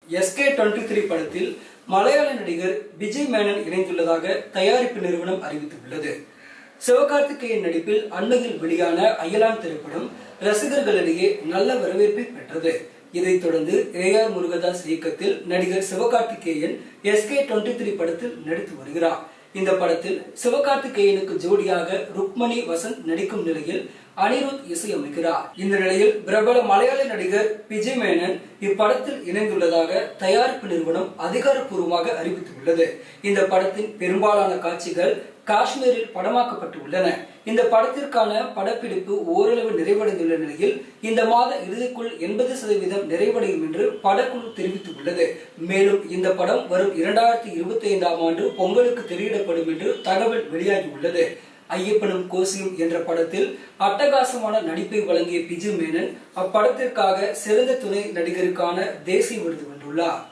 SK twenty three படத்தில் மலையாள நடிகர் விஜய் மேனன் இணைந்துள்ளதாக தயாரிப்பு நிறுவனம் அறிவித்துள்ளது சிவகார்த்திகேயன் நடிப்பில் அண்மையில் வெளியான அயலான் திரைப்படம் ரசிகர்களிடையே நல்ல வரவேற்பை பெற்றது இதைத் தொடர்ந்து ஏ ஆர் முருகதாஸ் இயக்கத்தில் நடிகர் சிவகார்த்திகேயன் எஸ்கே டுவெண்ட்டி த்ரீ படத்தில் நடித்து வருகிறார் இந்த படத்தில் சிவகார்த்திகேயனுக்கு ஜோடியாக ருக்மணி வசந்த் நடிக்கும் நிலையில் அனிருத் இசையமைக்கிறார் இந்த நிலையில் பிரபல மலையாள நடிகர் விஜய் மேனன் இப்படத்தில் இணைந்துள்ளதாக தயாரிப்பு நிறுவனம் அதிகாரப்பூர்வமாக அறிவித்துள்ளது இந்த படத்தின் பெரும்பாலான காட்சிகள் காஷ்மீரில் படமாக்கப்பட்டு உள்ளன இந்த படத்திற்கான படப்பிடிப்பு ஓரளவு நிறைவடைந்துள்ள நிலையில் இந்த மாத இறுதிக்குள் எண்பது சதவீதம் நிறைவடையும் என்று படக்குழு தெரிவித்துள்ளது மேலும் இந்த படம் வரும் இரண்டாயிரத்தி இருபத்தி ஐந்தாம் ஆண்டு பொங்கலுக்கு திரையிடப்படும் என்று தகவல் வெளியாகியுள்ளது ஐயப்பனும் கோசியும் என்ற படத்தில் அட்டகாசமான நடிப்பை வழங்கிய பிஜு மேனன் அப்படத்திற்காக சிறந்த துணை நடிகருக்கான தேசிய விருது வென்றுள்ளார்